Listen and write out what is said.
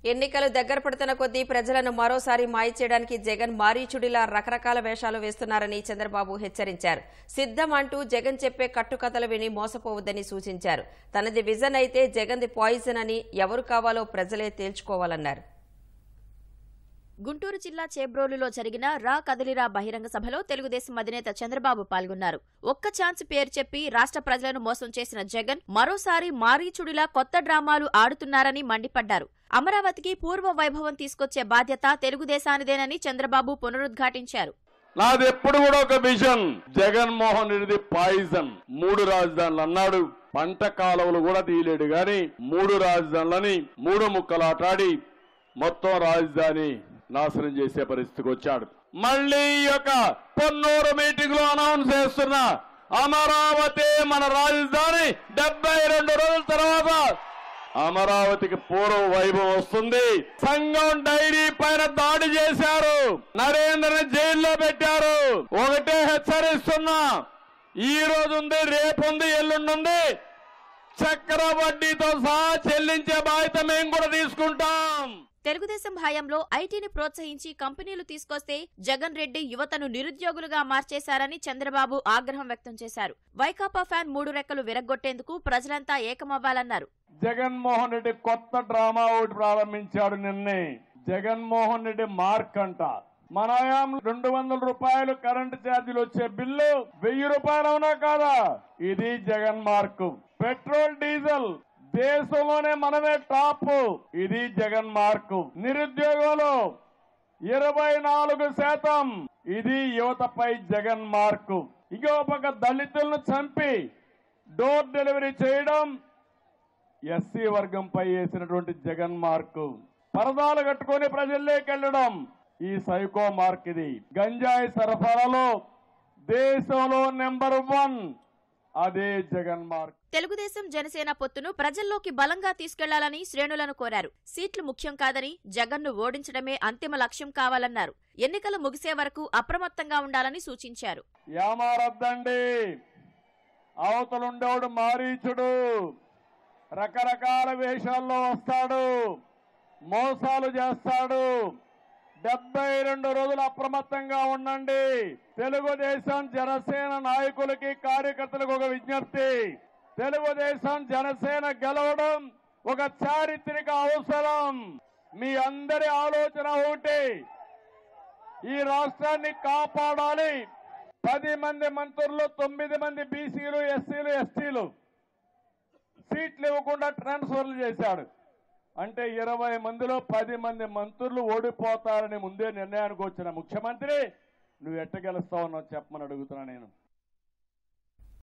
ఎన్నికలు దగ్గర పడుతున్న కొద్దీ ప్రజలను మరోసారి మాయ చేయడానికి జగన్ మారీచుడిలా రకరకాల వేషాలు వేస్తున్నారని చంద్రబాబు హెచ్చరించారు సిద్ధం అంటూ జగన్ చెప్పే కట్టుకథలు విని మోసపోవద్దని సూచించారు తనది విజన్ అయితే జగన్ది పాయిజన్ అని ఎవరు కావాలో ప్రజలే తేల్చుకోవాలన్నారు గుంటూరు జిల్లా చేబ్రోలులో జరిగిన రా కదిలిరా బహిరంగ సభలో తెలుగుదేశం అధినేత చంద్రబాబు పాల్గొన్నారు ఒక్క ఛాన్స్ పేరు చెప్పి రాష్ట్ర ప్రజలను మోసం చేసిన జగన్ మరోసారి మారీచుడిలా కొత్త డ్రామాలు ఆడుతున్నారని మండిపడ్డారు అమరావతికి పూర్వ వైభవం తీసుకొచ్చే బాధ్యత తెలుగుదేశానిదేనని చంద్రబాబు పునరుద్ఘాటించారు నాది ఎప్పుడు కూడా ఒక విజన్ జగన్మోహన్ రెడ్డిది పాయిజన్ మూడు రాజధానులు అన్నాడు పంట కాలువలు కూడా తీయలేడు గాని మూడు రాజధానులని మూడు ముక్కలాటాడి మొత్తం రాజధాని నాశనం చేసే పరిస్థితికి వచ్చాడు మళ్ళీ ఈ యొక్క పొన్నూరు మీటింగ్ లో అనౌన్స్ చేస్తున్న అమరావతి మన రాజధాని డెబ్బై రెండు రోజుల తర్వాత అమరావతికి పూర్వ వైభవం వస్తుంది సంఘం డైరీ పైన దాడి చేశారు నరేంద్రని జైల్లో పెట్టారు ఒకటే హెచ్చరిస్తున్నా ఈ రోజు ఉంది రేపు ఉంది ఎల్లుండి ఉంది చక్ర వడ్డీతో సహా చెల్లించే బాధ్యత మేము కూడా తీసుకుంటాం తెలుగుదేశం హయాంలో ఐటీని ప్రోత్సహించి కంపెనీలు తీసుకొస్తే జగన్ రెడ్డి యువతను నిరుద్యోగులుగా మార్చేశారని చంద్రబాబు ఆగ్రహం వ్యక్తం చేశారు వైకాపా ఫ్యాన్ మూడు రెక్కలు విరగ్గొట్టేందుకు ప్రజలంతా ఏకమవ్వాలన్నారు జగన్మోహన్ రెడ్డి కొత్త డ్రామా ఒకటి ప్రారంభించాడు నిన్నే జగన్మోహన్ రెడ్డి మార్క్ అంట మన హయాంలో రెండు వందల రూపాయలు కరెంటు ఛార్జీలు వచ్చే బిల్లు వెయ్యి రూపాయలు అవునా కాదా ఇది జగన్ మార్కు పెట్రోల్ డీజిల్ దేశంలోనే మనమే టాప్ ఇది జగన్ మార్కు నిరుద్యోగంలో ఇరవై నాలుగు శాతం ఇది యువతపై జగన్ మార్కు ఇంకో పక్క దళితులను చంపి డోర్ డెలివరీ చేయడం ఎస్సీ వర్గంపై వేసినటువంటి జగన్ మార్కు పరదాలు కట్టుకొని ప్రజల్లోకి వెళ్ళడం ఈ సైకో మార్క్ ఇది గంజాయి సరఫరాలో దేశంలో నెంబర్ వన్ అదే జగన్ మార్క్ తెలుగుదేశం జనసేన పొత్తును ప్రజల్లోకి బలంగా తీసుకెళ్లాలని శ్రేణులను కోరారు సీట్లు ముఖ్యం కాదని జగన్ను ఓడించడమే అంతిమ లక్ష్యం కావాలన్నారు ఎన్నికలు ముగిసే వరకు అప్రమత్తంగా ఉండాలని సూచించారు యామారద్దండి అవతలుండేవాడు మారీచుడు రకరకాల వేషాల్లో వస్తాడు మోసాలు చేస్తాడు డెబ్బై రెండు రోజులు అప్రమత్తంగా ఉండండి తెలుగుదేశం జనసేన నాయకులకి కార్యకర్తలకు ఒక విజ్ఞప్తి తెలుగుదేశం జనసేన గెలవడం ఒక చారిత్రక అవసరం మీ అందరి ఆలోచన ఒకటి ఈ రాష్ట్రాన్ని కాపాడాలి పది మంది మంత్రులు తొమ్మిది మంది బీసీలు ఎస్సీలు ఎస్టీలు సీట్లు ఇవ్వకుండా ట్రాన్స్ఫర్లు చేశాడు అంటే ఇరవై మందిలో పది మంది మంత్రులు ఓడిపోతారని ముందే నిర్ణయానికి వచ్చిన ముఖ్యమంత్రి నువ్వు ఎట్ట గెలుస్తావు చెప్పమని అడుగుతున్నా నేను